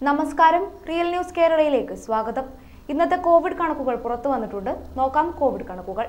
നമസ്കാരം real news കേരളയിലേക്ക് സ്വാഗതം ഇന്നത്തെ കോവിഡ് കണക്കുകൾ പുറത്തു വന്നിട്ടുണ്ട് നോക്കാം കോവിഡ് കണക്കുകൾ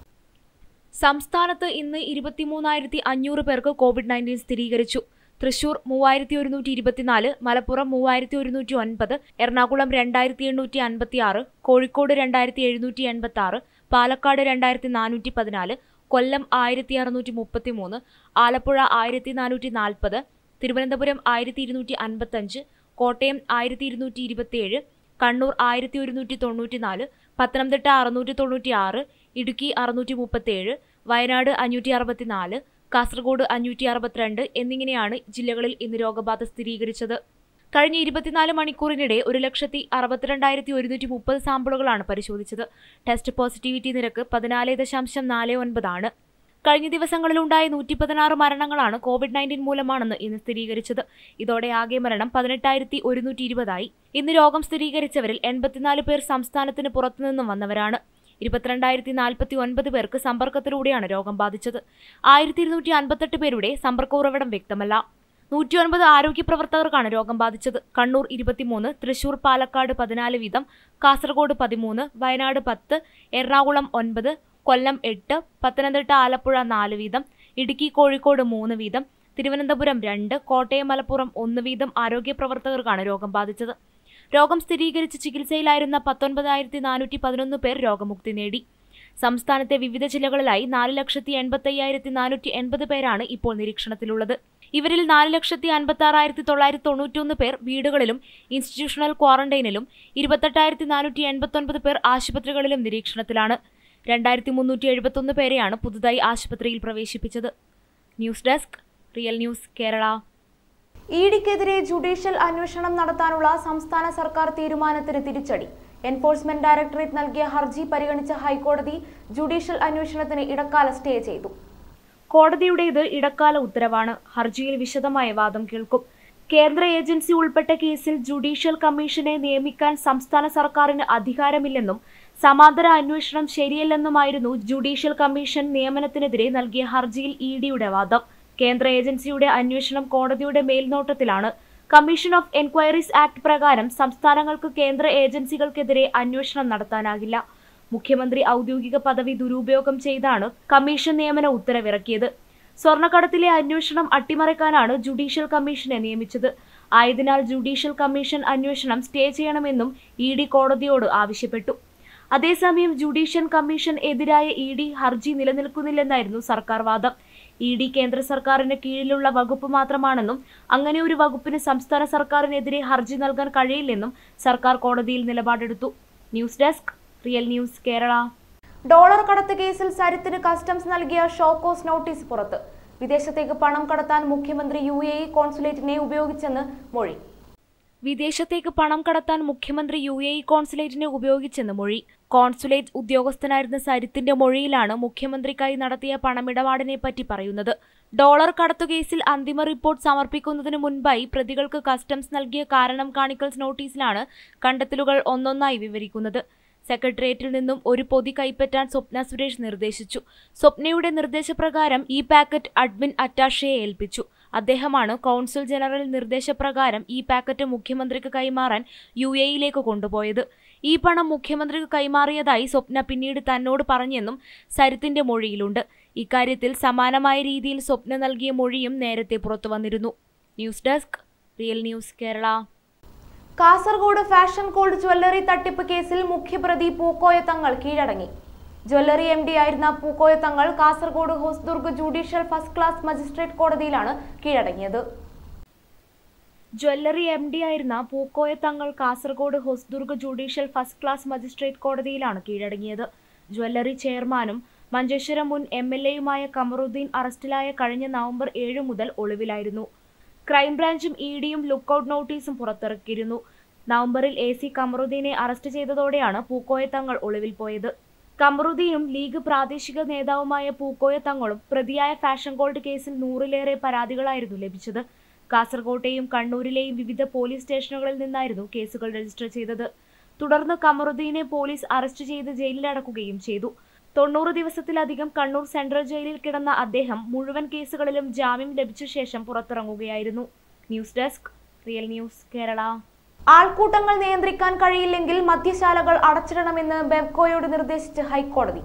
സംസ്ഥാനത്ത് ഇന്ന് ഇരുപത്തിമൂന്നായിരത്തി അഞ്ഞൂറ് പേർക്ക് കോവിഡ് നയൻറ്റീൻ സ്ഥിരീകരിച്ചു തൃശൂർ മൂവായിരത്തി ഒരുന്നൂറ്റി ഇരുപത്തിനാല് മലപ്പുറം മൂവായിരത്തി ഒരുന്നൂറ്റി ഒൻപത് എറണാകുളം രണ്ടായിരത്തി എണ്ണൂറ്റി അൻപത്തി ആറ് കോഴിക്കോട് രണ്ടായിരത്തി എഴുന്നൂറ്റി എൺപത്തി ആറ് പാലക്കാട് രണ്ടായിരത്തി നാനൂറ്റി പതിനാല് കൊല്ലം ആയിരത്തി അറുന്നൂറ്റി മുപ്പത്തി മൂന്ന് ആലപ്പുഴ ആയിരത്തി നാനൂറ്റി നാൽപ്പത് തിരുവനന്തപുരം ആയിരത്തി ഇരുന്നൂറ്റി അൻപത്തഞ്ച് കോട്ടയം ആയിരത്തി ഇരുന്നൂറ്റി ഇരുപത്തിയേഴ് കണ്ണൂർ ആയിരത്തി ഒരുന്നൂറ്റി തൊണ്ണൂറ്റിനാല് പത്തനംതിട്ട അറുന്നൂറ്റി തൊണ്ണൂറ്റി ആറ് ഇടുക്കി അറുന്നൂറ്റി മുപ്പത്തേഴ് വയനാട് അഞ്ഞൂറ്റി അറുപത്തിനാല് കാസർഗോഡ് അഞ്ഞൂറ്റി അറുപത്തിരണ്ട് എന്നിങ്ങനെയാണ് ജില്ലകളിൽ ഇന്ന് രോഗബാധ സ്ഥിരീകരിച്ചത് കഴിഞ്ഞ ഇരുപത്തിനാല് മണിക്കൂറിനിടെ ഒരു ലക്ഷത്തി അറുപത്തിരണ്ടായിരത്തി ഒരുന്നൂറ്റി മുപ്പത് സാമ്പിളുകളാണ് പരിശോധിച്ചത് ടെസ്റ്റ് പോസിറ്റിവിറ്റി നിരക്ക് പതിനാല് ദശാംശം നാല് ഒൻപതാണ് കഴിഞ്ഞ ദിവസങ്ങളിലുണ്ടായ നൂറ്റി പതിനാറ് മരണങ്ങളാണ് കോവിഡ് നയൻറ്റീൻ മൂലമാണെന്ന് ഇന്ന് സ്ഥിരീകരിച്ചത് ഇതോടെ ആകെ മരണം പതിനെട്ടായിരത്തി ഒരുന്നൂറ്റി ഇരുപതായി ഇന്ന് രോഗം സ്ഥിരീകരിച്ചവരിൽ എൺപത്തിനാല് പേർ സംസ്ഥാനത്തിന് പുറത്തുനിന്നും വന്നവരാണ് ഇരുപത്തിരണ്ടായിരത്തി നാൽപ്പത്തി ഒൻപത് പേർക്ക് സമ്പർക്കത്തിലൂടെയാണ് രോഗം ബാധിച്ചത് ആയിരത്തി ഇരുന്നൂറ്റി അൻപത്തെട്ട് പേരുടെ സമ്പർക്ക ഉറവിടം വ്യക്തമല്ല നൂറ്റിയൊൻപത് ആരോഗ്യ പ്രവർത്തകർക്കാണ് രോഗം ബാധിച്ചത് കണ്ണൂർ ഇരുപത്തിമൂന്ന് തൃശൂർ പാലക്കാട് പതിനാല് വീതം കാസർഗോഡ് പതിമൂന്ന് വയനാട് പത്ത് എറണാകുളം ഒൻപത് കൊല്ലം എട്ട് പത്തനംതിട്ട ആലപ്പുഴ നാല് വീതം ഇടുക്കി കോഴിക്കോട് മൂന്ന് വീതം തിരുവനന്തപുരം രണ്ട് കോട്ടയം മലപ്പുറം ഒന്ന് വീതം ആരോഗ്യ പ്രവർത്തകർക്കാണ് രോഗം ബാധിച്ചത് രോഗം സ്ഥിരീകരിച്ച് ചികിത്സയിലായിരുന്ന പത്തൊൻപതായിരത്തി നാനൂറ്റി പതിനൊന്ന് പേർ രോഗമുക്തി നേടി സംസ്ഥാനത്തെ വിവിധ ജില്ലകളിലായി നാല് ലക്ഷത്തി എൺപത്തയ്യായിരത്തി നാനൂറ്റി എൺപത് പേരാണ് ഇപ്പോൾ നിരീക്ഷണത്തിലുള്ളത് ഇവരിൽ നാല് ലക്ഷത്തി അൻപത്തി ആറായിരത്തി തൊള്ളായിരത്തി തൊണ്ണൂറ്റൊന്ന് പേർ വീടുകളിലും ഇൻസ്റ്റിറ്റ്യൂഷണൽ ക്വാറന്റൈനിലും ഇരുപത്തെട്ടായിരത്തി നാനൂറ്റി എൺപത്തൊൻപത് പേർ ആശുപത്രികളിലും നിരീക്ഷണത്തിലാണ് രണ്ടായിരത്തി മുന്നൂറ്റി എഴുപത്തൊന്ന് പേരെയാണ് പുതുതായി ആശുപത്രിയിൽ പ്രവേശിപ്പിച്ചത് news desk real news Kerala ഇഡിക്കെതിരെ ജുഡീഷ്യൽ അന്വേഷണം നടത്താനുള്ള സംസ്ഥാന സർക്കാർ തീരുമാനത്തിന് തിരിച്ചടി എൻഫോഴ്സ്മെന്റ് ഡയറക്ടറേറ്റ് നൽകിയ ഹർജി പരിഗണിച്ച ഹൈക്കോടതി ജുഡീഷ്യൽ അന്വേഷണത്തിന് ഇടക്കാല സ്റ്റേ ചെയ്തു കോടതിയുടേത് ഇടക്കാല ഉത്തരവാണ് ഹർജിയിൽ വിശദമായ വാദം കേൾക്കും കേന്ദ്ര ഏജൻസി ഉൾപ്പെട്ട കേസിൽ ജുഡീഷ്യൽ കമ്മീഷനെ നിയമിക്കാൻ സംസ്ഥാന സർക്കാരിന് അധികാരമില്ലെന്നും സമാന്തര അന്വേഷണം ശരിയല്ലെന്നുമായിരുന്നു ജുഡീഷ്യൽ കമ്മീഷൻ നിയമനത്തിനെതിരെ നൽകിയ ഹർജിയിൽ ഇ ഡിയുടെ വാദം കേന്ദ്ര ഏജൻസിയുടെ അന്വേഷണം കോടതിയുടെ മേൽനോട്ടത്തിലാണ് കമ്മീഷൻ ഓഫ് എൻക്വയറീസ് ആക്ട് പ്രകാരം സംസ്ഥാനങ്ങൾക്ക് കേന്ദ്ര ഏജൻസികൾക്കെതിരെ അന്വേഷണം നടത്താനാകില്ല മുഖ്യമന്ത്രി ഔദ്യോഗിക പദവി ദുരുപയോഗം ചെയ്താണ് കമ്മീഷൻ നിയമന ഉത്തരവിറക്കിയത് സ്വർണ്ണക്കടത്തിലെ അന്വേഷണം അട്ടിമറിക്കാനാണ് ജുഡീഷ്യൽ കമ്മീഷനെ നിയമിച്ചത് ആയതിനാൽ ജുഡീഷ്യൽ കമ്മീഷൻ അന്വേഷണം സ്റ്റേ ചെയ്യണമെന്നും ഇ ഡി കോടതിയോട് ആവശ്യപ്പെട്ടു അതേസമയം ജുഡീഷ്യൽ കമ്മീഷൻ എതിരായ ഇ ഡി ഹർജി നിലനിൽക്കുന്നില്ലെന്നായിരുന്നു സർക്കാർ വാദം ഇ ഡി കേന്ദ്ര സർക്കാരിന് കീഴിലുള്ള വകുപ്പ് മാത്രമാണെന്നും അങ്ങനെ ഒരു വകുപ്പിന് സംസ്ഥാന സർക്കാരിനെതിരെ ഹർജി നൽകാൻ കഴിയില്ലെന്നും സർക്കാർ കോടതിയിൽ നിലപാടെടുത്തു news desk real news Kerala dollar കടത്ത് കേസിൽ സരിത്തിന് കസ്റ്റംസ് നൽകിയ ഷോക്കോസ് നോട്ടീസ് പുറത്ത് വിദേശത്തേക്ക് പണം കടത്താൻ മുഖ്യമന്ത്രി യു എ ഇ കോൺസുലേറ്റിനെ ഉപയോഗിച്ചെന്ന് മൊഴി വിദേശത്തേക്ക് പണം കടത്താൻ മുഖ്യമന്ത്രി യു എ ഇ കോൺസുലേറ്റിനെ ഉപയോഗിച്ചെന്ന് മൊഴി കോൺസുലേറ്റ് ഉദ്യോഗസ്ഥനായിരുന്ന സരിത്തിന്റെ മൊഴിയിലാണ് മുഖ്യമന്ത്രിക്കായി നടത്തിയ പണമിടപാടിനെ പറ്റി പറയുന്നത് ഡോളർ കടത്തുകേസിൽ അന്തിമ റിപ്പോർട്ട് സമർപ്പിക്കുന്നതിന് മുൻപായി പ്രതികൾക്ക് കസ്റ്റംസ് നൽകിയ കാരണം കാണിക്കൽ നോട്ടീസിലാണ് കണ്ടെത്തലുകൾ ഒന്നൊന്നായി വിവരിക്കുന്നത് സെക്രട്ടേറിയറ്റിൽ നിന്നും ഒരു പൊതി കൈപ്പറ്റാൻ സ്വപ്ന സുരേഷ് നിർദ്ദേശിച്ചു സ്വപ്നയുടെ നിർദ്ദേശപ്രകാരം ഈ പാക്കറ്റ് അഡ്മിൻ അറ്റാഷയെ ഏൽപ്പിച്ചു അദ്ദേഹമാണ് കൗൺസിൽ ജനറൽ നിർദ്ദേശപ്രകാരം ഈ പാക്കറ്റ് മുഖ്യമന്ത്രിക്ക് കൈമാറാൻ യു എയിലേക്ക് കൊണ്ടുപോയത് ഈ പണം മുഖ്യമന്ത്രിക്ക് കൈമാറിയതായി സ്വപ്ന പിന്നീട് തന്നോട് പറഞ്ഞെന്നും സരിത്തിന്റെ മൊഴിയിലുണ്ട് ഇക്കാര്യത്തിൽ സമാനമായ രീതിയിൽ സ്വപ്ന നൽകിയ മൊഴിയും നേരത്തെ പുറത്തുവന്നിരുന്നു news desk real news Kerala Kasaragod fashion gold jewellery തട്ടിപ്പ് കേസിൽ മുഖ്യപ്രതി പൂക്കോയ തങ്ങൾ കീഴടങ്ങി ജ്വല്ലറി എം ഡി ആയിരുന്ന Pookoya Thangal Kasaragod Hosdurg judicial first class magistrate കോടതിയിലാണ് കീഴടങ്ങിയത് ജ്വല്ലറി എം ഡി ആയിരുന്ന Pookoya Thangal Kasaragod Hosdurg judicial first class magistrate കോടതിയിലാണ് കീഴടങ്ങിയത് ജ്വല്ലറി ചെയർമാനും മഞ്ചേശ്വരം മുൻ എം എൽ എയുമായ കമറുദ്ദീൻ അറസ്റ്റിലായ കഴിഞ്ഞ നവംബർ ഏഴ് മുതൽ ഒളിവിലായിരുന്നു ക്രൈംബ്രാഞ്ചും ഇ ഡിയും ലുക്കൌട്ട് നോട്ടീസും പുറത്തിറക്കിയിരുന്നു നവംബറിൽ എ സി കമറുദ്ദീനെ അറസ്റ്റ് ചെയ്തതോടെയാണ് പൂക്കോയ തങ്ങൾ ഒളിവിൽ പോയത് കമറുദ്ദീനും ലീഗ് പ്രാദേശിക നേതാവുമായ പൂക്കോയ തങ്ങളും പ്രതിയായ ഫാഷൻ ഗോൾഡ് കേസിൽ നൂറിലേറെ പരാതികളായിരുന്നു ലഭിച്ചത് കാസർകോട്ടെയും കണ്ണൂരിലെയും വിവിധ പോലീസ് സ്റ്റേഷനുകളിൽ നിന്നായിരുന്നു കേസുകൾ രജിസ്റ്റർ ചെയ്തത് തുടർന്ന് കമറുദ്ദീനെ പോലീസ് അറസ്റ്റ് ചെയ്ത് ജയിലിലടക്കുകയും ചെയ്തു തൊണ്ണൂറ് ദിവസത്തിലധികം കണ്ണൂർ സെൻട്രൽ ജയിലിൽ കിടന്ന അദ്ദേഹം മുഴുവൻ കേസുകളിലും ജാമ്യം ലഭിച്ച ശേഷം പുറത്തിറങ്ങുകയായിരുന്നു news desk real news Kerala ആൾക്കൂട്ടങ്ങൾ നിയന്ത്രിക്കാൻ കഴിയില്ലെങ്കിൽ മദ്യശാലകൾ അടച്ചിടണമെന്ന് ബെവ്കോയോട് നിർദ്ദേശിച്ച് ഹൈക്കോടതി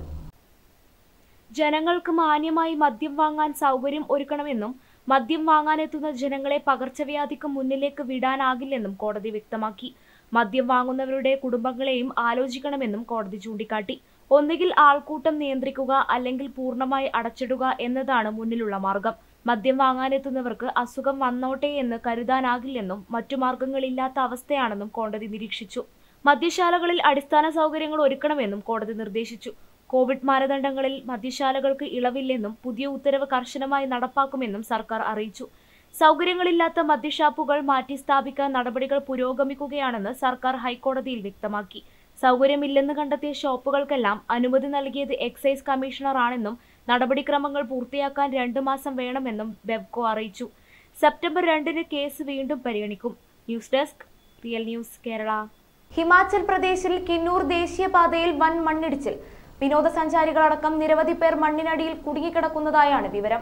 ജനങ്ങൾക്ക് മാന്യമായി മദ്യം വാങ്ങാൻ സൗകര്യം ഒരുക്കണമെന്നും മദ്യം വാങ്ങാനെത്തുന്ന ജനങ്ങളെ പകർച്ചവ്യാധിക്ക് മുന്നിലേക്ക് വിടാനാകില്ലെന്നും കോടതി വ്യക്തമാക്കി മദ്യം വാങ്ങുന്നവരുടെ കുടുംബങ്ങളെയും ആലോചിക്കണമെന്നും കോടതി ചൂണ്ടിക്കാട്ടി ഒന്നുകിൽ ആൾക്കൂട്ടം നിയന്ത്രിക്കുക അല്ലെങ്കിൽ പൂർണ്ണമായി അടച്ചിടുക എന്നതാണ് മുന്നിലുള്ള മാർഗം മദ്യം വാങ്ങാനെത്തുന്നവർക്ക് അസുഖം വന്നോട്ടെ എന്ന് കരുതാനാകില്ലെന്നും മറ്റു മാർഗങ്ങളില്ലാത്ത അവസ്ഥയാണെന്നും കോടതി നിരീക്ഷിച്ചു മദ്യശാലകളിൽ അടിസ്ഥാന സൗകര്യങ്ങൾ ഒരുക്കണമെന്നും കോടതി നിർദ്ദേശിച്ചു കോവിഡ് മാനദണ്ഡങ്ങളിൽ മദ്യശാലകൾക്ക് ഇളവില്ലെന്നും പുതിയ ഉത്തരവ് കർശനമായി നടപ്പാക്കുമെന്നും സർക്കാർ അറിയിച്ചു സൗകര്യങ്ങളില്ലാത്ത മദ്യഷാപ്പുകൾ മാറ്റി സ്ഥാപിക്കാൻ നടപടികൾ പുരോഗമിക്കുകയാണെന്ന് സർക്കാർ ഹൈക്കോടതിയിൽ വ്യക്തമാക്കി സൗകര്യമില്ലെന്ന് കണ്ടെത്തിയ ഷോപ്പുകൾക്കെല്ലാം അനുമതി നൽകിയത് എക്സൈസ് കമ്മീഷണർ ആണെന്നും നടപടിക്രമങ്ങൾ പൂർത്തിയാക്കാൻ രണ്ടു മാസം വേണമെന്നും ബെവ്കോ അറിയിച്ചു സെപ്റ്റംബർ രണ്ടിന് കേസ് വീണ്ടും പരിഗണിക്കും news desk real news Kerala Himachal പ്രദേശിൽ കിന്നൂർ ദേശീയപാതയിൽ വൻ മണ്ണിടിച്ചിൽ വിനോദസഞ്ചാരികളടക്കം നിരവധി പേർ മണ്ണിനടിയിൽ കുടുങ്ങിക്കിടക്കുന്നതായാണ് വിവരം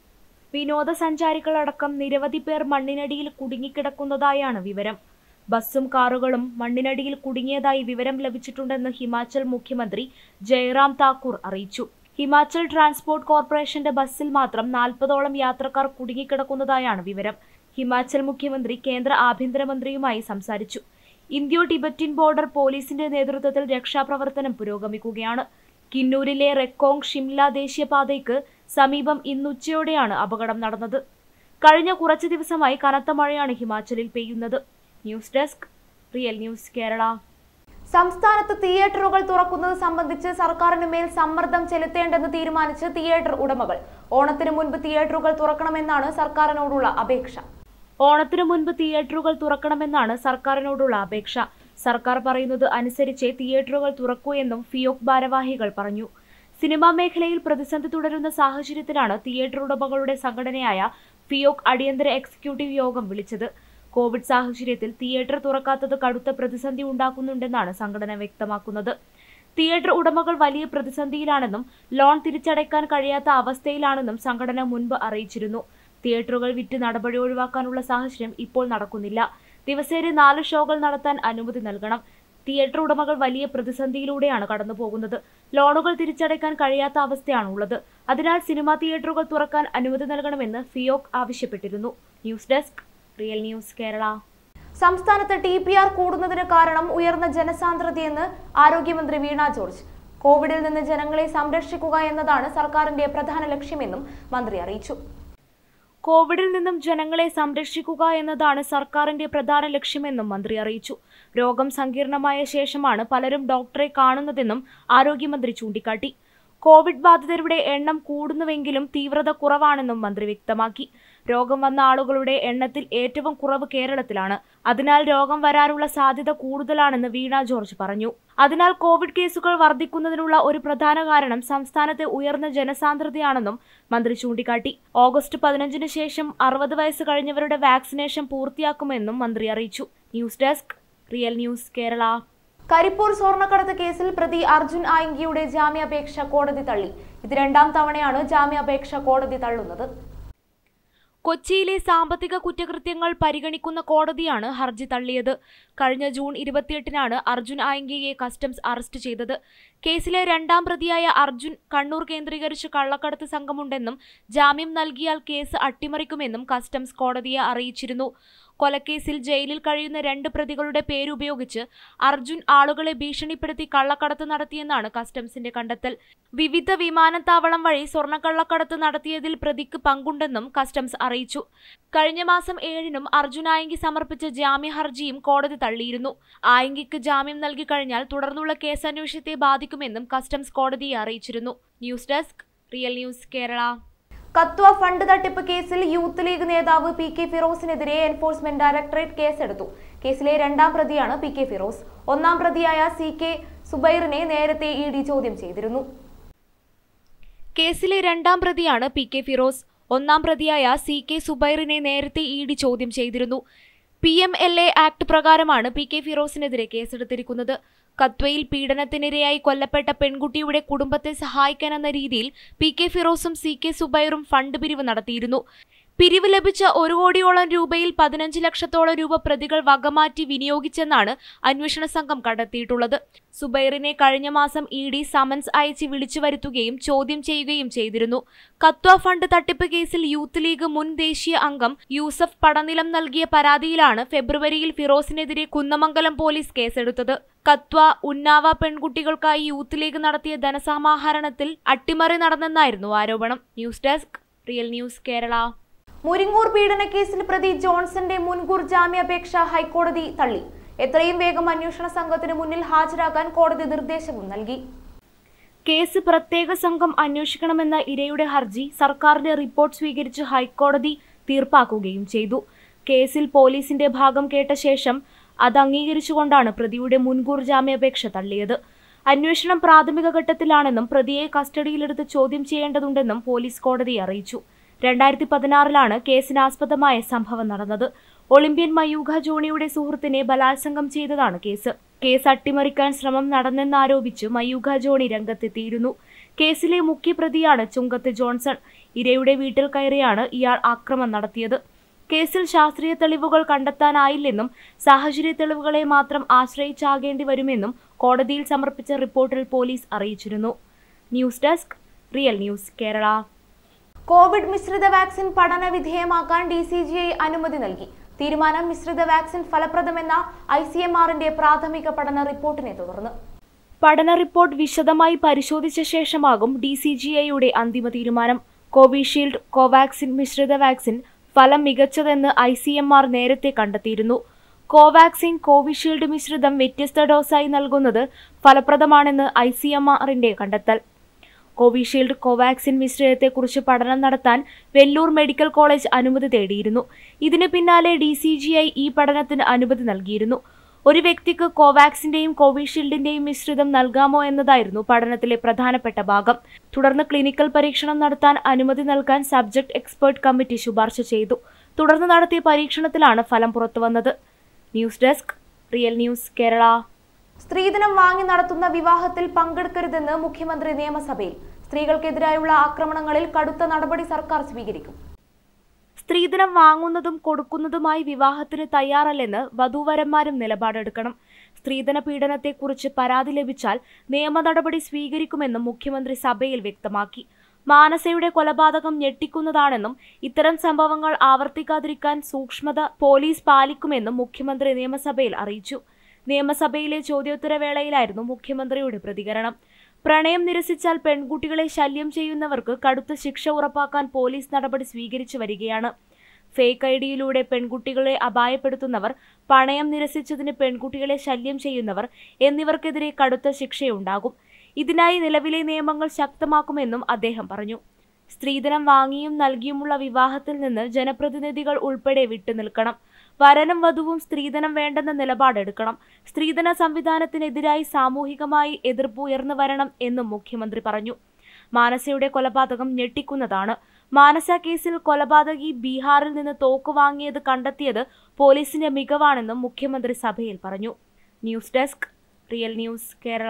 വിനോദസഞ്ചാരികളടക്കം നിരവധി പേർ മണ്ണിനടിയിൽ കുടുങ്ങിക്കിടക്കുന്നതായാണ് വിവരം ബസ്സും കാറുകളും മണ്ണിനടിയിൽ കുടുങ്ങിയതായി വിവരം ലഭിച്ചിട്ടുണ്ടെന്ന് ഹിമാചൽ മുഖ്യമന്ത്രി ജയറാം താക്കൂർ അറിയിച്ചു ഹിമാചൽ ട്രാൻസ്പോർട്ട് കോർപ്പറേഷന്റെ ബസ്സിൽ മാത്രം നാൽപ്പതോളം യാത്രക്കാർ കുടുങ്ങിക്കിടക്കുന്നതായാണ് വിവരം ഹിമാചൽ മുഖ്യമന്ത്രി കേന്ദ്ര ആഭ്യന്തരമന്ത്രിയുമായി സംസാരിച്ചു ഇന്ത്യോ ടിബറ്റിൻ ബോർഡർ പോലീസിന്റെ നേതൃത്വത്തിൽ രക്ഷാപ്രവർത്തനം പുരോഗമിക്കുകയാണ് കിന്നൂരിലെ റെക്കോങ് ഷിംല ദേശീയപാതയ്ക്ക് സമീപം ഇന്നുച്ചയോടെയാണ് അപകടം നടന്നത് കഴിഞ്ഞ കുറച്ചു ദിവസമായി കനത്ത മഴയാണ് ഹിമാചലിൽ പെയ്യുന്നത് news desk real news Kerala സംസ്ഥാനത്ത് തിയേറ്ററുകൾ തുറക്കുന്നത് സംബന്ധിച്ച് സർക്കാരിന് മേൽ സമ്മർദ്ദം ചെലുത്തേണ്ടെന്ന് തീരുമാനിച്ച് തിയേറ്റർ ഉടമകൾ ഓണത്തിന് മുൻപ് തിയേറ്ററുകൾ തുറക്കണമെന്നാണ് സർക്കാരിനോടുള്ള അപേക്ഷ ഓണത്തിനു മുൻപ് തിയേറ്ററുകൾ തുറക്കണമെന്നാണ് സർക്കാരിനോടുള്ള അപേക്ഷ സർക്കാർ പറയുന്നത് അനുസരിച്ച് തിയേറ്ററുകൾ തുറക്കൂ എന്നും ഫിയോക് ഭാരവാഹികൾ പറഞ്ഞു സിനിമാ മേഖലയിൽ പ്രതിസന്ധി തുടരുന്ന സാഹചര്യത്തിലാണ് തിയേറ്റർ ഉടമകളുടെ സംഘടനയായ ഫിയോക് അടിയന്തര എക്സിക്യൂട്ടീവ് യോഗം വിളിച്ചത് കോവിഡ് സാഹചര്യത്തിൽ തിയേറ്റർ തുറക്കാത്തത് കടുത്ത പ്രതിസന്ധി ഉണ്ടാക്കുന്നുണ്ടെന്നാണ് സംഘടന വ്യക്തമാക്കുന്നത് തിയേറ്റർ ഉടമകൾ വലിയ പ്രതിസന്ധിയിലാണെന്നും ലോൺ തിരിച്ചടയ്ക്കാൻ കഴിയാത്ത അവസ്ഥയിലാണെന്നും സംഘടന മുൻപ് അറിയിച്ചിരുന്നു തിയേറ്ററുകൾ വിറ്റ് നടപടി ഒഴിവാക്കാനുള്ള സാഹചര്യം ഇപ്പോൾ നടക്കുന്നില്ല ദിവസേന നാല് ഷോകൾ നടത്താൻ അനുമതി നൽകണം തിയേറ്റർ ഉടമകൾ വലിയ പ്രതിസന്ധിയിലൂടെയാണ് കടന്നുപോകുന്നത് ലോണുകൾ തിരിച്ചടയ്ക്കാൻ കഴിയാത്ത അവസ്ഥയാണ് ഉള്ളത് അതിനാൽ സിനിമാ തിയേറ്ററുകൾ തുറക്കാൻ അനുമതി നൽകണമെന്ന് ഫിയോക് ആവശ്യപ്പെട്ടിരുന്നു news desk real news Kerala സംസ്ഥാനത്ത് ടി പി ആർ കൂടുന്നതിന് കാരണം ഉയർന്ന ജനസാന്ദ്രതയെന്ന് ആരോഗ്യമന്ത്രി വീണ ജോർജ് കോവിഡിൽ നിന്ന് ജനങ്ങളെ സംരക്ഷിക്കുക എന്നതാണ് സർക്കാരിന്റെ പ്രധാന ലക്ഷ്യമെന്നും മന്ത്രി അറിയിച്ചു കോവിഡിൽ നിന്നും ജനങ്ങളെ സംരക്ഷിക്കുക എന്നതാണ് സർക്കാരിന്റെ പ്രധാന ലക്ഷ്യമെന്നും മന്ത്രി അറിയിച്ചു രോഗം സങ്കീർണമായ ശേഷമാണ് പലരും ഡോക്ടറെ കാണുന്നതെന്നും ആരോഗ്യമന്ത്രി ചൂണ്ടിക്കാട്ടി കോവിഡ് ബാധിതരുടെ എണ്ണം കൂടുന്നുവെങ്കിലും തീവ്രത കുറവാണെന്നും മന്ത്രി വ്യക്തമാക്കി രോഗം വന്ന ആളുകളുടെ എണ്ണത്തിൽ ഏറ്റവും കുറവ് കേരളത്തിലാണ് അതിനാൽ രോഗം വരാനുള്ള സാധ്യത കൂടുതലാണെന്ന് വീണ ജോർജ് പറഞ്ഞു അതിനാൽ കോവിഡ് കേസുകൾ വർദ്ധിക്കുന്നതിനുള്ള ഒരു പ്രധാന കാരണം സംസ്ഥാനത്തെ ഉയർന്ന ജനസാന്ദ്രതയാണെന്നും മന്ത്രി ചൂണ്ടിക്കാട്ടി ഓഗസ്റ്റ് പതിനഞ്ചിന് ശേഷം അറുപത് വയസ്സ് കഴിഞ്ഞവരുടെ വാക്സിനേഷൻ പൂർത്തിയാക്കുമെന്നും മന്ത്രി അറിയിച്ചു news desk real news Kerala Karipur സ്വർണ്ണക്കടത്ത് കേസിൽ പ്രതി അർജുൻ ആയിങ്കിയുടെ ജാമ്യാപേക്ഷ കോടതി തള്ളി ഇത് രണ്ടാം തവണയാണ് ജാമ്യാപേക്ഷ കോടതി തള്ളുന്നത് കൊച്ചിയിലെ സാമ്പത്തിക കുറ്റകൃത്യങ്ങൾ പരിഗണിക്കുന്ന കോടതിയാണ് ഹർജി തള്ളിയത് കഴിഞ്ഞ ജൂൺ ഇരുപത്തിയെട്ടിനാണ് അർജുൻ ആയങ്കിയെ കസ്റ്റംസ് അറസ്റ്റ് ചെയ്തത് കേസിലെ രണ്ടാം പ്രതിയായ അർജുൻ കണ്ണൂർ കേന്ദ്രീകരിച്ച് കള്ളക്കടത്ത് സംഘമുണ്ടെന്നും ജാമ്യം നൽകിയാൽ കേസ് അട്ടിമറിക്കുമെന്നും കസ്റ്റംസ് കോടതിയെ അറിയിച്ചിരുന്നു കൊലക്കേസിൽ ജയിലിൽ കഴിയുന്ന രണ്ട് പ്രതികളുടെ പേരുപയോഗിച്ച് അർജുൻ ആളുകളെ ഭീഷണിപ്പെടുത്തി കള്ളക്കടത്ത് നടത്തിയെന്നാണ് കസ്റ്റംസിന്റെ കണ്ടെത്തൽ വിവിധ വിമാനത്താവളം വഴി സ്വർണ്ണക്കള്ളക്കടത്ത് നടത്തിയതിൽ പ്രതിക്ക് പങ്കുണ്ടെന്നും കസ്റ്റംസ് അറിയിച്ചു കഴിഞ്ഞ മാസം ഏഴിനും അർജുൻ ആയങ്കി സമർപ്പിച്ച ജാമ്യ ഹർജിയും കോടതി തള്ളിയിരുന്നു ആയങ്കിക്ക് ജാമ്യം നൽകി കഴിഞ്ഞാൽ തുടർന്നുള്ള കേസന്വേഷണത്തെ ബാധിക്കുമെന്നും കസ്റ്റംസ് കോടതിയെ അറിയിച്ചിരുന്നു news desk real news Kerala Kathua fund തട്ടിപ്പ് കേസിൽ യൂത്ത് ലീഗ് നേതാവ് പി കെ ഫിറോസിനെതിരെ എൻഫോഴ്സ്മെന്റ് ഡയറക്ടറേറ്റ് കേസെടുത്തു കേസിലെ രണ്ടാം പ്രതിയാണ് പി കെ ഫിറോസ് ഒന്നാം പ്രതിയായ സി കെ സുബൈറിനെ നേരത്തെ ഇ ഡി ചോദ്യം ചെയ്തിരുന്നു കേസിലെ രണ്ടാം പ്രതിയാണ് പി കെ ഫിറോസ് ഒന്നാം പ്രതിയായ സി കെ സുബൈറിനെ നേരത്തെ ഇ ഡി ചോദ്യം ചെയ്തിരുന്നു P M L A act പ്രകാരമാണ് പി കെ ഫിറോസിനെതിരെ കേസെടുത്തിരിക്കുന്നത് കത്വയിൽ പീഡനത്തിനിരയായി കൊല്ലപ്പെട്ട പെൺകുട്ടിയുടെ കുടുംബത്തെ സഹായിക്കാനെന്ന രീതിയിൽ പി കെ ഫിറോസും സി കെ സുബൈറും ഫണ്ട് പിരിവ് നടത്തിയിരുന്നു പിരിവ് ലഭിച്ച ഒരു കോടിയോളം രൂപയിൽ പതിനഞ്ച് ലക്ഷത്തോളം രൂപ പ്രതികൾ വകമാറ്റി വിനിയോഗിച്ചെന്നാണ് അന്വേഷണ സംഘം കണ്ടെത്തിയിട്ടുള്ളത് സുബൈറിനെ കഴിഞ്ഞ മാസം ഇ ഡി സമൻസ് അയച്ച് വിളിച്ചു വരുത്തുകയും ചോദ്യം ചെയ്യുകയും ചെയ്തിരുന്നു കത്വ ഫണ്ട് തട്ടിപ്പ് കേസിൽ യൂത്ത് ലീഗ് മുൻ ദേശീയ അംഗം യൂസഫ് പടനിലം നൽകിയ പരാതിയിലാണ് ഫെബ്രുവരിയിൽ ഫിറോസിനെതിരെ കുന്നമംഗലം പോലീസ് കേസെടുത്തത് കത്വ ഉന്നാവ പെൺകുട്ടികൾക്കായി യൂത്ത് ലീഗ് നടത്തിയ ധനസമാഹരണത്തിൽ അട്ടിമറി നടന്നെന്നായിരുന്നു ആരോപണം news desk real news Kerala Muringoor പീഡനക്കേസിൽ പ്രതി ജോൺസന്റെ മുൻകൂർ ജാമ്യാപേക്ഷ ഹൈക്കോടതി തള്ളി എത്രയും വേഗം അന്വേഷണ സംഘത്തിന് മുന്നിൽ ഹാജരാക്കാൻ കോടതി നിർദ്ദേശവും നൽകി കേസ് പ്രത്യേക സംഘം അന്വേഷിക്കണമെന്ന ഇരയുടെ ഹർജി സർക്കാരിന്റെ റിപ്പോർട്ട് സ്വീകരിച്ച് ഹൈക്കോടതി തീർപ്പാക്കുകയും ചെയ്തു കേസിൽ പോലീസിന്റെ ഭാഗം കേട്ട ശേഷം അത് അംഗീകരിച്ചുകൊണ്ടാണ് പ്രതിയുടെ മുൻകൂർ ജാമ്യാപേക്ഷ തള്ളിയത് അന്വേഷണം പ്രാഥമിക ഘട്ടത്തിലാണെന്നും പ്രതിയെ കസ്റ്റഡിയിലെടുത്ത് ചോദ്യം ചെയ്യേണ്ടതുണ്ടെന്നും പോലീസ് കോടതിയെ അറിയിച്ചു രണ്ടായിരത്തി പതിനാറിലാണ് കേസിനാസ്പദമായ സംഭവം നടന്നത് ഒളിമ്പ്യൻ മയൂഖ ജോണിയുടെ സുഹൃത്തിനെ ബലാത്സംഗം ചെയ്തതാണ് കേസ് കേസ് അട്ടിമറിക്കാൻ ശ്രമം നടന്നെന്നാരോപിച്ച് മയൂഖ ജോണി രംഗത്തെത്തിയിരുന്നു കേസിലെ മുഖ്യപ്രതിയാണ് ചുങ്കത്ത് ജോൺസൺ ഇരയുടെ വീട്ടിൽ കയറിയാണ് ഇയാൾ ആക്രമണം നടത്തിയത് കേസിൽ ശാസ്ത്രീയ തെളിവുകൾ കണ്ടെത്താനായില്ലെന്നും സാഹചര്യ തെളിവുകളെ മാത്രം ആശ്രയിച്ചാകേണ്ടി വരുമെന്നും കോടതിയിൽ സമർപ്പിച്ച റിപ്പോർട്ടിൽ പോലീസ് അറിയിച്ചിരുന്നു news desk real news Kerala covid മിശ്രിത വാക്സിൻ പഠന വിധേയമാക്കാൻ ഡി സി ജി ഐ അനുമതി നൽകി തീരുമാനം മിശ്രിത വാക്സിൻ ഫലപ്രദമെന്ന ഐ സി എം ആറിന്റെ പ്രാഥമിക പഠന റിപ്പോർട്ടിനെ തുടർന്ന് പഠന റിപ്പോർട്ട് വിശദമായി പരിശോധിച്ച ശേഷമാകും ഡി സി ജി ഐയുടെ അന്തിമ തീരുമാനം കോവിഷീൽഡ് കോവാക്സിൻ മിശ്രിത വാക്സിൻ ഫലം മികച്ചതെന്ന് ഐ സി എം ആർ നേരത്തെ കണ്ടെത്തിയിരുന്നു കോവാക്സിൻ കോവിഷീൽഡ് മിശ്രിതം വ്യത്യസ്ത ഡോസായി നൽകുന്നത് ഫലപ്രദമാണെന്ന് ഐ സി എം ആറിന്റെ കണ്ടെത്തൽ കോവിഷീൽഡ് കോവാക്സിൻ മിശ്രിതത്തെക്കുറിച്ച് പഠനം നടത്താൻ വെല്ലൂർ മെഡിക്കൽ കോളേജ് അനുമതി തേടിയിരുന്നു ഇതിന് പിന്നാലെ ഡി സി ജി ഐ ഈ പഠനത്തിന് അനുമതി നൽകിയിരുന്നു ഒരു വ്യക്തിക്ക് കോവാക്സിന്റെയും കോവിഷീൽഡിന്റെയും മിശ്രിതം നൽകാമോ എന്നതായിരുന്നു പഠനത്തിലെ പ്രധാനപ്പെട്ട ഭാഗം തുടർന്ന് ക്ലിനിക്കൽ പരീക്ഷണം നടത്താൻ അനുമതി നൽകാൻ സബ്ജക്ട് എക്സ്പേർട്ട് കമ്മിറ്റി ശുപാർശ ചെയ്തു തുടർന്ന് നടത്തിയ പരീക്ഷണത്തിലാണ് ഫലം പുറത്തുവന്നത് news desk real news Kerala സ്ത്രീധനം വാങ്ങി നടത്തുന്ന വിവാഹത്തിൽ പങ്കെടുക്കരുതെന്ന് മുഖ്യമന്ത്രി നിയമസഭയിൽ സ്ത്രീകൾക്കെതിരായുള്ള ആക്രമണങ്ങളിൽ കടുത്ത നടപടി സർക്കാർ സ്വീകരിക്കും സ്ത്രീധനം വാങ്ങുന്നതും കൊടുക്കുന്നതുമായി വിവാഹത്തിന് തയ്യാറല്ലെന്ന് വധൂവരന്മാരും നിലപാടെടുക്കണം സ്ത്രീധന പീഡനത്തെക്കുറിച്ച് പരാതി ലഭിച്ചാൽ നിയമ നടപടി സ്വീകരിക്കുമെന്നും മുഖ്യമന്ത്രി സഭയിൽ വ്യക്തമാക്കി മാനസയുടെ കൊലപാതകം ഞെട്ടിക്കുന്നതാണെന്നും ഇത്തരം സംഭവങ്ങൾ ആവർത്തിക്കാതിരിക്കാൻ സൂക്ഷ്മത പോലീസ് പാലിക്കുമെന്നും മുഖ്യമന്ത്രി നിയമസഭയിൽ അറിയിച്ചു നിയമസഭയിലെ ചോദ്യോത്തരവേളയിലായിരുന്നു മുഖ്യമന്ത്രിയുടെ പ്രതികരണം പ്രണയം നിരസിച്ചാൽ പെൺകുട്ടികളെ ശല്യം ചെയ്യുന്നവർക്ക് കടുത്ത ശിക്ഷ ഉറപ്പാക്കാൻ പോലീസ് നടപടി സ്വീകരിച്ചു വരികയാണ് ഫേക്ക് ഐ ഡിയിലൂടെ പെൺകുട്ടികളെ അപായപ്പെടുത്തുന്നവർ പണയം നിരസിച്ചതിന് പെൺകുട്ടികളെ ശല്യം ചെയ്യുന്നവർ എന്നിവർക്കെതിരെ കടുത്ത ശിക്ഷയുണ്ടാകും ഇതിനായി നിലവിലെ നിയമങ്ങൾ ശക്തമാക്കുമെന്നും അദ്ദേഹം പറഞ്ഞു സ്ത്രീധനം വാങ്ങിയും നൽകിയുമുള്ള വിവാഹത്തിൽ നിന്ന് ജനപ്രതിനിധികൾ ഉൾപ്പെടെ വിട്ടുനിൽക്കണം വരനും വധുവും സ്ത്രീധനം വേണ്ടെന്ന നിലപാടെടുക്കണം സ്ത്രീധന സംവിധാനത്തിനെതിരായി സാമൂഹികമായി എതിർപ്പ് ഉയർന്നു വരണം എന്നും മുഖ്യമന്ത്രി പറഞ്ഞു മാനസയുടെ കൊലപാതകം ഞെട്ടിക്കുന്നതാണ് മാനസ കേസിൽ കൊലപാതകി ബീഹാറിൽ നിന്ന് തോക്ക് വാങ്ങിയത് കണ്ടെത്തിയത് പോലീസിന്റെ മികവാണെന്നും മുഖ്യമന്ത്രി സഭയിൽ പറഞ്ഞു news desk real news Kerala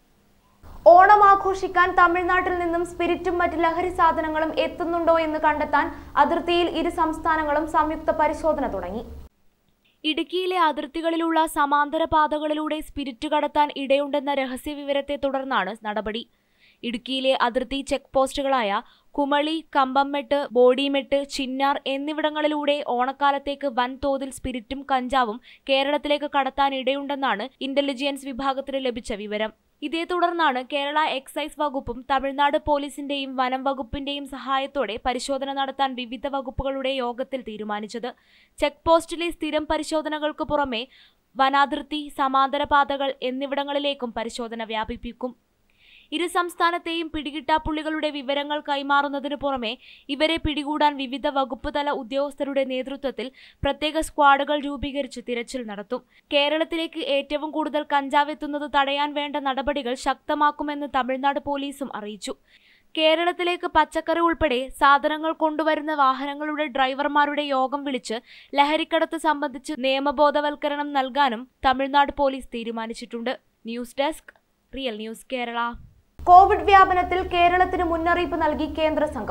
ഓണം ആഘോഷിക്കാൻ തമിഴ്നാട്ടിൽ നിന്നും സ്പിരിറ്റും മറ്റ് ലഹരി സാധനങ്ങളും എത്തുന്നുണ്ടോ എന്ന് കണ്ടെത്താൻ അതിർത്തിയിൽ ഇരു സംസ്ഥാനങ്ങളും സംയുക്ത പരിശോധന തുടങ്ങി ഇടുക്കിയിലെ അതിർത്തികളിലുള്ള സമാന്തര പാതകളിലൂടെ സ്പിരിറ്റ് കടത്താൻ ഇടയുണ്ടെന്ന രഹസ്യവിവരത്തെ തുടർന്നാണ് നടപടി ഇടുക്കിയിലെ അതിർത്തി ചെക്ക് പോസ്റ്റുകളായ കുമളി കമ്പംമെട്ട് ബോഡിമെട്ട് ചിന്നാർ എന്നിവിടങ്ങളിലൂടെ ഓണക്കാലത്തേക്ക് വൻതോതിൽ സ്പിരിറ്റും കഞ്ചാവും കേരളത്തിലേക്ക് കടത്താൻ ഇടയുണ്ടെന്നാണ് ഇന്റലിജൻസ് വിഭാഗത്തിന് ലഭിച്ച വിവരം ഇതേ തുടർന്നാണ് കേരള എക്സൈസ് വകുപ്പും തമിഴ്നാട് പോലീസിന്റെയും വനം വകുപ്പിന്റെയും സഹായത്തോടെ പരിശോധന നടത്താൻ വിവിധ വകുപ്പുകളുടെ യോഗത്തിൽ തീരുമാനിച്ചത് ചെക്ക് പോസ്റ്റിലെ സ്ഥിരം പരിശോധനകൾക്ക് പുറമെ വനാതിർത്തി സമാന്തര പാതകൾ എന്നിവിടങ്ങളിലേക്കും പരിശോധന വ്യാപിപ്പിക്കും ഇരു സംസ്ഥാനത്തെയും പിടികിട്ടാപ്പുള്ളികളുടെ വിവരങ്ങൾ കൈമാറുന്നതിനു പുറമെ ഇവരെ പിടികൂടാൻ വിവിധ വകുപ്പ് തല ഉദ്യോഗസ്ഥരുടെ നേതൃത്വത്തിൽ പ്രത്യേക സ്ക്വാഡുകൾ രൂപീകരിച്ച് തിരച്ചിൽ നടത്തും കേരളത്തിലേക്ക് ഏറ്റവും കൂടുതൽ കഞ്ചാവ് എത്തുന്നത് തടയാൻ വേണ്ട നടപടികൾ ശക്തമാക്കുമെന്ന് തമിഴ്നാട് പോലീസും അറിയിച്ചു കേരളത്തിലേക്ക് പച്ചക്കറി ഉൾപ്പെടെ സാധനങ്ങൾ കൊണ്ടുവരുന്ന വാഹനങ്ങളുടെ ഡ്രൈവർമാരുടെ യോഗം വിളിച്ച് ലഹരിക്കടത്ത് സംബന്ധിച്ച് നിയമബോധവൽക്കരണം നൽകാനും തമിഴ്നാട് പോലീസ് തീരുമാനിച്ചിട്ടുണ്ട് news desk real news Kerala Covid വ്യാപനത്തിൽ കേരളത്തിന് മുന്നറിയിപ്പ് നൽകി കേന്ദ്ര സംഘം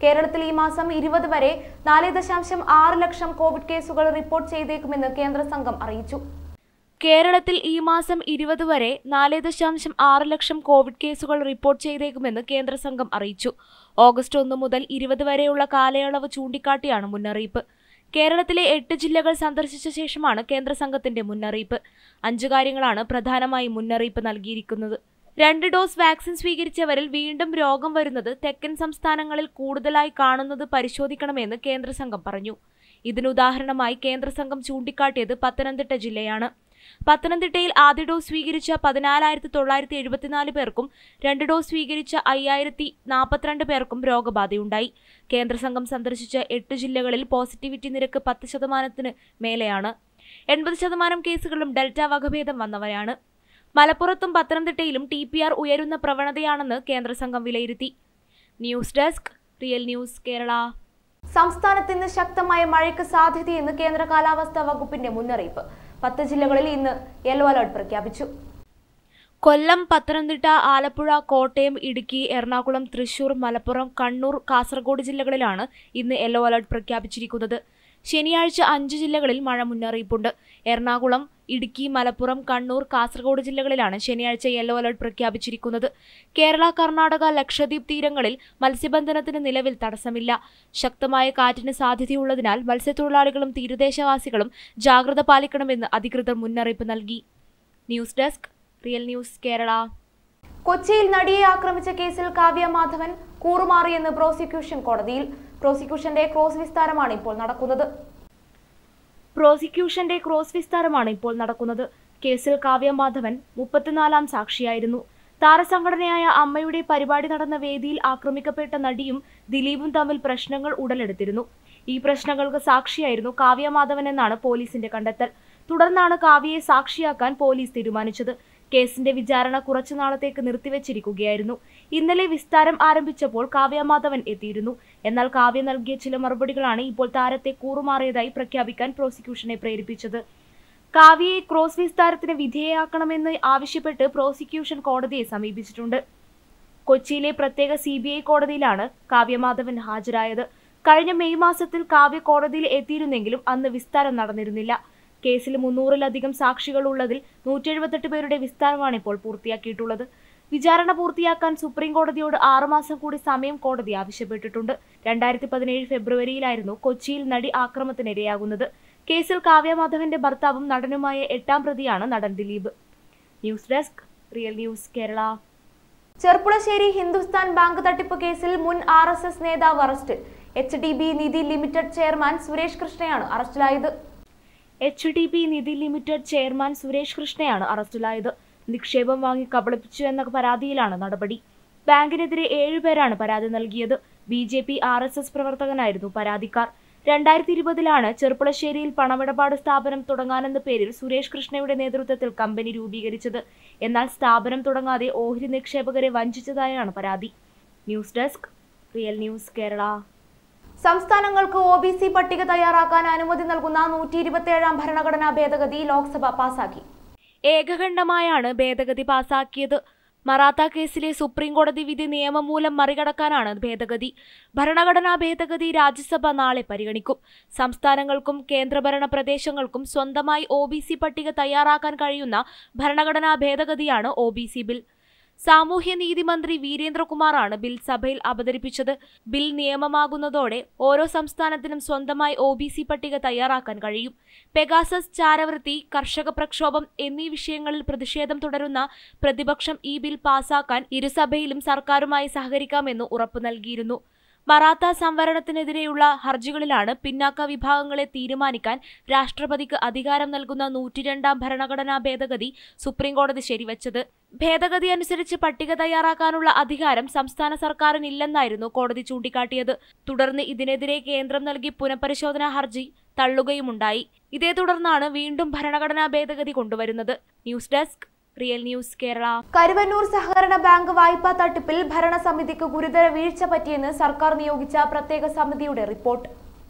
കേരളത്തിൽ ഈ മാസം ഇരുപത് വരെ നാല് ദശാംശം ആറ് ലക്ഷം കോവിഡ് കേസുകൾ റിപ്പോർട്ട് ചെയ്തേക്കുമെന്ന് കേന്ദ്ര സംഘം അറിയിച്ചു കേരളത്തിൽ ഈ മാസം ഇരുപത് വരെ നാല് ദശാംശം ആറ് ലക്ഷം കോവിഡ് കേസുകൾ റിപ്പോർട്ട് ചെയ്തേക്കുമെന്ന് കേന്ദ്ര സംഘം അറിയിച്ചു ഓഗസ്റ്റ് ഒന്ന് മുതൽ ഇരുപത് വരെയുള്ള കാലയളവ് ചൂണ്ടിക്കാട്ടിയാണ് മുന്നറിയിപ്പ് കേരളത്തിലെ എട്ട് ജില്ലകൾ സന്ദർശിച്ച ശേഷമാണ് കേന്ദ്ര സംഘത്തിന്റെ മുന്നറിയിപ്പ് അഞ്ചു കാര്യങ്ങളാണ് പ്രധാനമായും മുന്നറിയിപ്പ് നൽകിയിരിക്കുന്നത് രണ്ട് ഡോസ് വാക്സിൻ സ്വീകരിച്ചവരിൽ വീണ്ടും രോഗം വരുന്നത് തെക്കൻ സംസ്ഥാനങ്ങളിൽ കൂടുതലായി കാണുന്നത് പരിശോധിക്കണമെന്ന് കേന്ദ്ര സംഘം പറഞ്ഞു ഇതിനുദാഹരണമായി കേന്ദ്ര സംഘം ചൂണ്ടിക്കാട്ടിയത് പത്തനംതിട്ട ജില്ലയാണ് പത്തനംതിട്ടയിൽ ആദ്യ ഡോസ് സ്വീകരിച്ച പതിനാലായിരത്തി തൊള്ളായിരത്തി എഴുപത്തിനാല് പേർക്കും രണ്ട് ഡോസ് സ്വീകരിച്ച അയ്യായിരത്തി നാൽപ്പത്തിരണ്ട് പേർക്കും രോഗബാധയുണ്ടായി കേന്ദ്ര സംഘം സന്ദർശിച്ച എട്ട് ജില്ലകളിൽ പോസിറ്റിവിറ്റി നിരക്ക് പത്ത് ശതമാനത്തിന് മേലെയാണ് എൺപത് ശതമാനം കേസുകളും ഡെൽറ്റ വകഭേദം വന്നവരാണ് മലപ്പുറത്തും പത്തനംതിട്ടയിലും ടി പി ആർ ഉയരുന്ന പ്രവണതയാണെന്ന് കേന്ദ്ര സംഘം വിലയിരുത്തി news desk real news Kerala സംസ്ഥാനത്ത് ഇന്ന് ശക്തമായ മഴയ്ക്ക് സാധ്യതയെന്ന് കേന്ദ്ര കാലാവസ്ഥാ വകുപ്പിന്റെ മുന്നറിയിപ്പ് പത്ത് ജില്ലകളിൽ ഇന്ന് യെല്ലോ അലർട്ട് പ്രഖ്യാപിച്ചു കൊല്ലം പത്തനംതിട്ട ആലപ്പുഴ കോട്ടയം ഇടുക്കി എറണാകുളം തൃശൂർ മലപ്പുറം കണ്ണൂർ കാസർഗോഡ് ജില്ലകളിലാണ് ഇന്ന് യെല്ലോ അലർട്ട് പ്രഖ്യാപിച്ചിരിക്കുന്നത് ശനിയാഴ്ച അഞ്ച് ജില്ലകളിൽ മഴ മുന്നറിയിപ്പുണ്ട് എറണാകുളം ഇടുക്കി മലപ്പുറം കണ്ണൂർ കാസർഗോഡ് ജില്ലകളിലാണ് ശനിയാഴ്ച യെല്ലോ അലർട്ട് പ്രഖ്യാപിച്ചിരിക്കുന്നത് കേരള കർണാടക ലക്ഷദ്വീപ് തീരങ്ങളിൽ മത്സ്യബന്ധനത്തിന് നിലവിൽ തടസ്സമില്ല ശക്തമായ കാറ്റിന് സാധ്യതയുള്ളതിനാൽ മത്സ്യത്തൊഴിലാളികളും തീരദേശവാസികളും ജാഗ്രത പാലിക്കണമെന്ന് അധികൃതർ മുന്നറിയിപ്പ് നൽകി news desk real news Kerala കൊച്ചിയിൽ നടിയെ ആക്രമിച്ച കേസിൽ കാവ്യ മാധവൻ കൂറുമാറിയെന്ന് പ്രോസിക്യൂഷൻ കോടതിയിൽ പ്രോസിക്യൂഷന്റെ ക്രോസ് വിസ്താരമാണ് ഇപ്പോൾ നടക്കുന്നത് പ്രോസിക്യൂഷന്റെ ക്രോസ് വിസ്താരമാണ് ഇപ്പോൾ നടക്കുന്നത് കേസിൽ കാവ്യ മാധവൻ മുപ്പത്തിനാലാം സാക്ഷിയായിരുന്നു താരസംഘടനയായ അമ്മയുടെ പരിപാടി നടന്ന വേദിയിൽ ആക്രമിക്കപ്പെട്ട നടിയും ദിലീപും തമ്മിൽ പ്രശ്നങ്ങൾ ഉടലെടുത്തിരുന്നു ഈ പ്രശ്നങ്ങൾക്ക് സാക്ഷിയായിരുന്നു കാവ്യ മാധവൻ എന്നാണ് പോലീസിന്റെ കണ്ടെത്തൽ തുടർന്നാണ് കാവ്യയെ സാക്ഷിയാക്കാൻ പോലീസ് തീരുമാനിച്ചത് കേസിന്റെ വിചാരണ കുറച്ചു നാളത്തേക്ക് നിർത്തിവെച്ചിരിക്കുകയായിരുന്നു ഇന്നലെ വിസ്താരം ആരംഭിച്ചപ്പോൾ കാവ്യമാധവൻ എത്തിയിരുന്നു എന്നാൽ കാവ്യ നൽകിയ ചില മറുപടികളാണ് ഇപ്പോൾ താരത്തെ കൂറുമാറിയതായി പ്രഖ്യാപിക്കാൻ പ്രോസിക്യൂഷനെ പ്രേരിപ്പിച്ചത് കാവ്യയെ ക്രോസ് വിസ്താരത്തിന് വിധേയയാക്കണമെന്ന് ആവശ്യപ്പെട്ട് പ്രോസിക്യൂഷൻ കോടതിയെ സമീപിച്ചിട്ടുണ്ട് കൊച്ചിയിലെ പ്രത്യേക സി ബി ഐ കോടതിയിലാണ് കാവ്യമാധവൻ ഹാജരായത് കഴിഞ്ഞ മെയ് മാസത്തിൽ കാവ്യ കോടതിയിൽ എത്തിയിരുന്നെങ്കിലും അന്ന് വിസ്താരം നടന്നിരുന്നില്ല കേസിൽ മുന്നൂറിലധികം സാക്ഷികൾ ഉള്ളതിൽ നൂറ്റി എഴുപത്തെട്ട് പേരുടെ വിസ്താരമാണ് ഇപ്പോൾ പൂർത്തിയാക്കിയിട്ടുള്ളത് വിചാരണ പൂർത്തിയാക്കാൻ സുപ്രീം കോടതിയോട് ആറുമാസം കൂടി സമയം കോടതി ആവശ്യപ്പെട്ടിട്ടുണ്ട് രണ്ടായിരത്തി പതിനേഴ് ഫെബ്രുവരിയിലായിരുന്നു കൊച്ചിയിൽ നടി ആക്രമണത്തിനിരയാകുന്നത് കേസിൽ കാവ്യമാധവന്റെ ഭർത്താവും നടനുമായ എട്ടാം പ്രതിയാണ് നടൻ Dileep news desk real news Kerala Cherpulassery Hindustan bank തട്ടിപ്പ് കേസിൽ മുൻ ആർ എസ് എസ് നേതാവ് അറസ്റ്റിൽ H D B Nidhi limited chairman Suresh കൃഷ്ണയാണ് അറസ്റ്റിലായത് H D B Nidhi limited chairman Suresh കൃഷ്ണയാണ് അറസ്റ്റിലായത് നിക്ഷേപം വാങ്ങി കബളിപ്പിച്ചു എന്ന പരാതിയിലാണ് നടപടി ബാങ്കിനെതിരെ ഏഴുപേരാണ് പരാതി നൽകിയത് B J P R S S പ്രവർത്തകനായിരുന്നു പരാതിക്കാർ രണ്ടായിരത്തി ഇരുപതിലാണ് ചെറുപ്പുളശ്ശേരിയിൽ പണമിടപാട് സ്ഥാപനം തുടങ്ങാനെന്ന പേരിൽ സുരേഷ് കൃഷ്ണയുടെ നേതൃത്വത്തിൽ കമ്പനി രൂപീകരിച്ചത് എന്നാൽ സ്ഥാപനം തുടങ്ങാതെ ഓഹരി നിക്ഷേപകരെ വഞ്ചിച്ചതായാണ് പരാതി news desk real news Kerala സംസ്ഥാനങ്ങൾക്ക് ഒ ബി സി പട്ടിക തയ്യാറാക്കാൻ അനുമതി നൽകുന്ന നൂറ്റി ഇരുപത്തിയേഴാം ഭരണഘടനാ ഭേദഗതി ലോക്സഭ പാസാക്കി ഏകകണ്ഠമായാണ് ഭേദഗതി പാസാക്കിയത് മറാത്ത കേസിലെ സുപ്രീം കോടതി വിധി നിയമം മൂലം മറികടക്കാനാണ് ഭേദഗതി ഭരണഘടനാ ഭേദഗതി രാജ്യസഭ നാളെ പരിഗണിക്കും സംസ്ഥാനങ്ങൾക്കും കേന്ദ്രഭരണ പ്രദേശങ്ങൾക്കും സ്വന്തമായി ഒ ബി സി പട്ടിക തയ്യാറാക്കാൻ കഴിയുന്ന ഭരണഘടനാ ഭേദഗതിയാണ് ഒ ബി സി ബിൽ സാമൂഹ്യനീതി മന്ത്രി വീരേന്ദ്രകുമാറാണ് ബിൽ സഭയിൽ അവതരിപ്പിച്ചത് ബിൽ നിയമമാകുന്നതോടെ ഓരോ സംസ്ഥാനത്തിനും സ്വന്തമായി ഒ ബി സി പട്ടിക തയ്യാറാക്കാൻ കഴിയും പെഗാസസ് ചാരവൃത്തി കർഷക പ്രക്ഷോഭം എന്നീ വിഷയങ്ങളിൽ പ്രതിഷേധം തുടരുന്ന പ്രതിപക്ഷം ഈ ബിൽ പാസാക്കാൻ ഇരുസഭയിലും സർക്കാരുമായി സഹകരിക്കാമെന്ന് ഉറപ്പു നൽകിയിരുന്നു മറാത്ത സംവരണത്തിനെതിരെയുള്ള ഹർജികളിലാണ് പിന്നാക്ക വിഭാഗങ്ങളെ തീരുമാനിക്കാൻ രാഷ്ട്രപതിക്ക് അധികാരം നൽകുന്ന നൂറ്റിരണ്ടാം ഭരണഘടനാ ഭേദഗതി സുപ്രീംകോടതി ശരിവച്ചത് ഭേദഗതി അനുസരിച്ച് പട്ടിക തയ്യാറാക്കാനുള്ള അധികാരം സംസ്ഥാന സർക്കാരിനില്ലെന്നായിരുന്നു കോടതി ചൂണ്ടിക്കാട്ടിയത് തുടർന്ന് ഇതിനെതിരെ കേന്ദ്രം നൽകി പുനഃപരിശോധനാ ഹർജി തള്ളുകയുമുണ്ടായി ഇതേ തുടർന്നാണ് വീണ്ടും ഭരണഘടനാ ഭേദഗതി കൊണ്ടുവരുന്നത് news desk real news Kerala Karuvannur സഹകരണ ബാങ്ക് വായ്പാ തട്ടിപ്പിൽ ഭരണസമിതിക്ക് ഗുരുതര വീഴ്ച പറ്റിയെന്ന് സർക്കാർ നിയോഗിച്ച പ്രത്യേക സമിതിയുടെ റിപ്പോർട്ട്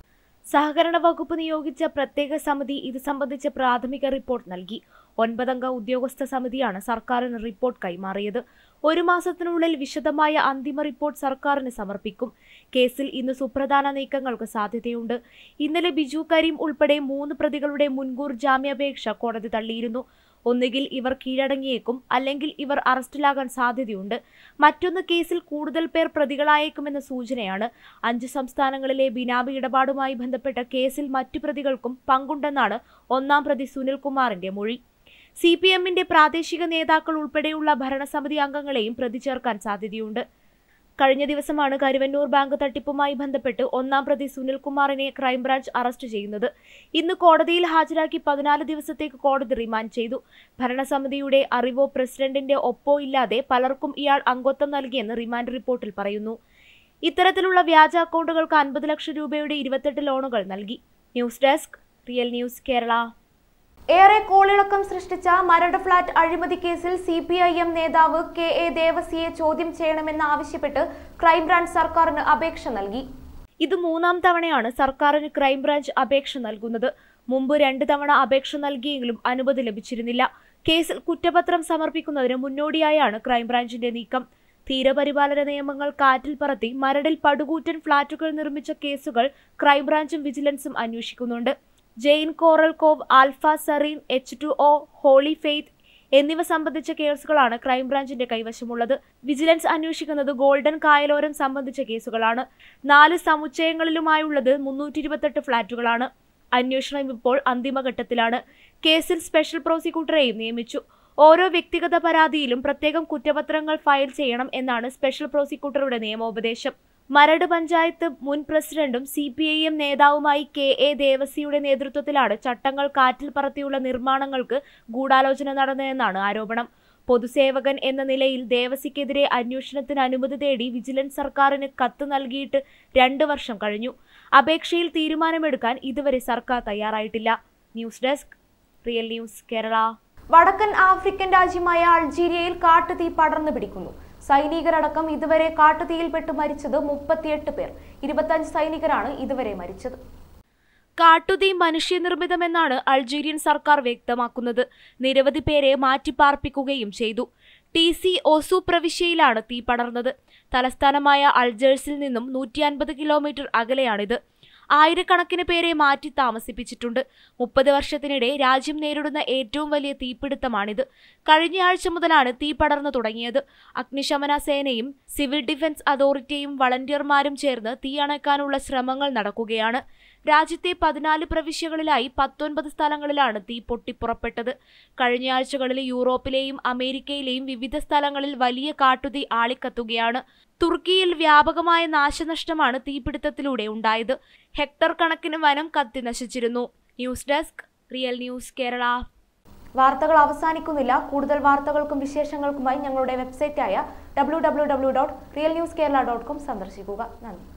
സഹകരണ വകുപ്പ് നിയോഗിച്ച പ്രത്യേക സമിതി ഇത് സംബന്ധിച്ച പ്രാഥമിക റിപ്പോർട്ട് നൽകി ഒൻപതംഗ ഉദ്യോഗസ്ഥ സമിതിയാണ് സർക്കാരിന് റിപ്പോർട്ട് കൈമാറിയത് ഒരു മാസത്തിനുള്ളിൽ വിശദമായ അന്തിമ റിപ്പോർട്ട് സർക്കാരിന് സമർപ്പിക്കും കേസിൽ ഇന്ന് സുപ്രധാന നീക്കങ്ങൾക്ക് സാധ്യതയുണ്ട് ഇന്നലെ ബിജു കരീം ഉൾപ്പെടെ മൂന്ന് പ്രതികളുടെ മുൻകൂർ ജാമ്യാപേക്ഷ കോടതി തള്ളിയിരുന്നു ഒന്നുകിൽ ഇവർ കീഴടങ്ങിയേക്കും അല്ലെങ്കിൽ ഇവർ അറസ്റ്റിലാകാൻ സാധ്യതയുണ്ട് മറ്റൊന്ന് കേസിൽ കൂടുതൽ പേർ പ്രതികളായേക്കുമെന്ന സൂചനയാണ് അഞ്ച് സംസ്ഥാനങ്ങളിലെ ബിനാമി ഇടപാടുമായി ബന്ധപ്പെട്ട കേസിൽ മറ്റു പ്രതികൾക്കും പങ്കുണ്ടെന്നാണ് ഒന്നാം പ്രതി സുനിൽകുമാറിന്റെ മൊഴി സി പി എമ്മിന്റെ പ്രാദേശിക നേതാക്കൾ ഉൾപ്പെടെയുള്ള ഭരണസമിതി അംഗങ്ങളെയും പ്രതി ചേർക്കാൻ സാധ്യതയുണ്ട് കഴിഞ്ഞ ദിവസമാണ് കരുവന്നൂർ ബാങ്ക് തട്ടിപ്പുമായി ബന്ധപ്പെട്ട് ഒന്നാം പ്രതി സുനിൽകുമാറിനെ ക്രൈംബ്രാഞ്ച് അറസ്റ്റ് ചെയ്യുന്നത് ഇന്ന് കോടതിയിൽ ഹാജരാക്കി പതിനാല് ദിവസത്തേക്ക് കോടതി റിമാൻഡ് ചെയ്തു ഭരണസമിതിയുടെ അറിവോ പ്രസിഡന്റിന്റെ ഒപ്പോ ഇല്ലാതെ പലർക്കും ഇയാൾ അംഗത്വം നൽകിയെന്ന് റിമാൻഡ് റിപ്പോർട്ടിൽ പറയുന്നു ഇത്തരത്തിലുള്ള വ്യാജ അക്കൗണ്ടുകൾക്ക് അൻപത് ലക്ഷം രൂപയുടെ ഇരുപത്തെട്ട് ലോണുകൾ നൽകി news desk real news Kerala ഏറെ കോളിളക്കം സൃഷ്ടിച്ച മരട് ഫ്ളാറ്റ് അഴിമതി കേസിൽ സി പി ഐ എം നേതാവ് കെ എ ദേവസിയെ ചോദ്യം ചെയ്യണമെന്ന് ആവശ്യപ്പെട്ട് ക്രൈംബ്രാഞ്ച് സർക്കാരിന് അപേക്ഷ നൽകി ഇത് മൂന്നാം തവണയാണ് സർക്കാരിന് ക്രൈംബ്രാഞ്ച് അപേക്ഷ നൽകുന്നത് മുമ്പ് രണ്ട് തവണ അപേക്ഷ നൽകിയെങ്കിലും അനുമതി ലഭിച്ചിരുന്നില്ല കേസിൽ കുറ്റപത്രം സമർപ്പിക്കുന്നതിന് മുന്നോടിയായാണ് ക്രൈംബ്രാഞ്ചിന്റെ നീക്കം തീരപരിപാലന നിയമങ്ങൾ കാറ്റിൽ പറത്തി മരടിൽ പടുകൂറ്റൻ ഫ്ളാറ്റുകൾ നിർമ്മിച്ച കേസുകൾ ക്രൈംബ്രാഞ്ചും വിജിലൻസും അന്വേഷിക്കുന്നുണ്ട് Jain coral cove alpha serene H two O holy faith എന്നിവ സംബന്ധിച്ച കേസുകളാണ് ക്രൈംബ്രാഞ്ചിന്റെ കൈവശമുള്ളത് വിജിലൻസ് അന്വേഷിക്കുന്നത് ഗോൾഡൻ കായലോരം സംബന്ധിച്ച കേസുകളാണ് നാല് സമുച്ചയങ്ങളിലുമായുള്ളത് മുന്നൂറ്റി ഇരുപത്തെട്ട് ഫ്ളാറ്റുകളാണ് അന്വേഷണം ഇപ്പോൾ അന്തിമഘട്ടത്തിലാണ് കേസിൽ സ്പെഷ്യൽ പ്രോസിക്യൂട്ടറെയും നിയമിച്ചു ഓരോ വ്യക്തിഗത പരാതിയിലും പ്രത്യേകം കുറ്റപത്രങ്ങൾ ഫയൽ ചെയ്യണം എന്നാണ് സ്പെഷ്യൽ പ്രോസിക്യൂട്ടറുടെ നിയമോപദേശം മരട് പഞ്ചായത്ത് മുൻ പ്രസിഡന്റും സി പി ഐ എം നേതാവുമായി കെ എ ദേവസിയുടെ നേതൃത്വത്തിലാണ് ചട്ടങ്ങൾ കാറ്റിൽ പറത്തിയുള്ള നിർമ്മാണങ്ങൾക്ക് ഗൂഢാലോചന നടന്നതെന്നാണ് ആരോപണം പൊതുസേവകൻ എന്ന നിലയിൽ ദേവസിക്കെതിരെ അന്വേഷണത്തിന് അനുമതി തേടി വിജിലൻസ് സർക്കാരിന് കത്ത് നൽകിയിട്ട് രണ്ട് വർഷം കഴിഞ്ഞു അപേക്ഷയിൽ തീരുമാനമെടുക്കാൻ ഇതുവരെ സർക്കാർ തയ്യാറായിട്ടില്ല news desk real news Kerala വടക്കൻ ആഫ്രിക്കൻ രാജ്യമായ അൾജീരിയയിൽ കാട്ടുതീ പടർന്നു പിടിക്കുന്നു സൈനികരടക്കം ഇതുവരെ കാട്ടുതീയിൽപ്പെട്ട് മരിച്ചത് മുപ്പത്തിയെട്ട് പേർ ഇരുപത്തഞ്ച് സൈനികരാണ് ഇതുവരെ മരിച്ചത് കാട്ടുതീ മനുഷ്യനിർമ്മിതമെന്നാണ് അൾജീരിയൻ സർക്കാർ വ്യക്തമാക്കുന്നത് നിരവധി പേരെ മാറ്റിപ്പാർപ്പിക്കുകയും ചെയ്തു ടി സി ഓസു പ്രവിശ്യയിലാണ് തീ പടർന്നത് തലസ്ഥാനമായ അൾജേഴ്സിൽ നിന്നും നൂറ്റി അൻപത് കിലോമീറ്റർ അകലെയാണിത് ആയിരക്കണക്കിന് പേരെ മാറ്റി താമസിപ്പിച്ചിട്ടുണ്ട് മുപ്പത് വർഷത്തിനിടെ രാജ്യം നേരിടുന്ന ഏറ്റവും വലിയ തീപിടുത്തമാണിത് കഴിഞ്ഞയാഴ്ച മുതലാണ് തീ പടർന്നു തുടങ്ങിയത് അഗ്നിശമന സേനയും സിവിൽ ഡിഫൻസ് അതോറിറ്റിയും വളണ്ടിയർമാരും ചേർന്ന് തീ അണയ്ക്കാനുള്ള ശ്രമങ്ങൾ നടക്കുകയാണ് രാജ്യത്തെ പതിനാല് പ്രവിശ്യകളിലായി പത്തൊൻപത് സ്ഥലങ്ങളിലാണ് തീ പൊട്ടിപ്പുറപ്പെട്ടത് കഴിഞ്ഞയാഴ്ചകളിൽ യൂറോപ്പിലെയും അമേരിക്കയിലെയും വിവിധ സ്ഥലങ്ങളിൽ വലിയ കാട്ടുതീ ആളിക്കത്തുകയാണ് തുർക്കിയിൽ വ്യാപകമായ നാശനഷ്ടമാണ് തീപിടുത്തത്തിലൂടെ ഉണ്ടായത് ഹെക്ടർ കണക്കിന് വനം കത്തി നശിച്ചിരുന്നു news desk real news Kerala വാർത്തകൾ അവസാനിക്കുന്നില്ല കൂടുതൽ വാർത്തകൾക്കും വിശേഷങ്ങൾക്കുമായി ഞങ്ങളുടെ വെബ്സൈറ്റായ W W W dot real news Kerala dot com സന്ദർശിക്കുക നന്ദി